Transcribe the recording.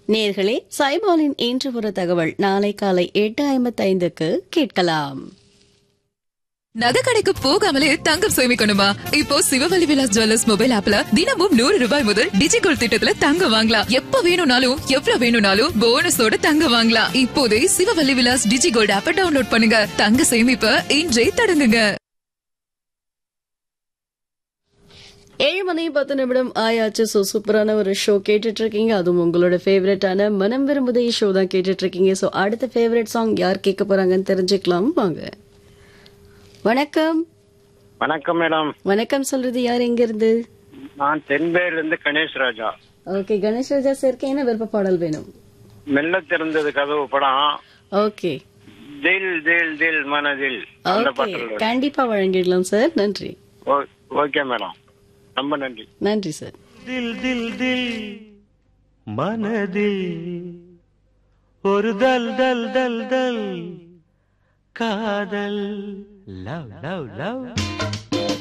நேர்களே சைபாலின் இன்று ஒரு தகவல் நாளை காலை எட்டு ஐம்பத்தைந்துக்கு கேட்கலாம் நகை கடைக்கு போகாமலே தங்கம் சேமிக்கணுமா இப்போ சிவவலி விலாஸ் ஜுவல்லர்ஸ் மொபைல் ஆப்ல தினமும் நூறு ரூபாய் முதல் டிஜிகோல் திட்டத்துல தங்கம் வாங்கலாம் எப்ப வேணும்னாலும் எவ்வளவு வேணும்னாலும் போனஸோட தங்கம் வாங்கலாம் இப்போதே சிவவல்லி விலாஸ் டிஜிகோல்ட் ஆப்ப டவுன்லோட் பண்ணுங்க தங்க சேமிப்ப இன்றே தொடங்குங்க ஏழு மணி பத்து நிமிடம் ஆயாச்சு ஸோ சூப்பரான ஒரு ஷோ கேட்டுட்டு இருக்கீங்க அதுவும் உங்களோட ஃபேவரட்டான மனம் விரும்புதே ஷோ தான் கேட்டுட்டு இருக்கீங்க ஸோ அடுத்த ஃபேவரட் சாங் யார் கேட்க போறாங்கன்னு தெரிஞ்சுக்கலாம் வாங்க வணக்கம் வணக்கம் மேடம் வணக்கம் சொல்றது யார் எங்க இருந்து நான் தென்பேர்ல இருந்து கணேஷ் ராஜா ஓகே கணேஷ் ராஜா சாருக்கு என்ன விருப்ப பாடல் வேணும் மெல்ல திறந்தது கதவு படம் ஓகே தில் தில் தில் மனதில் அந்த ஓகே பாட்டு கண்டிப்பா வழங்கிடலாம் சார் நன்றி ஓகே மேடம் ரொம்ப நன்றி நன்றி சார் ദിൽ ദിൽ ദിൽ മനതിൽ ഒരു ദൽ ദൽ ദൽ ദൽ കാതൽ ലവ് ലവ് ലവ്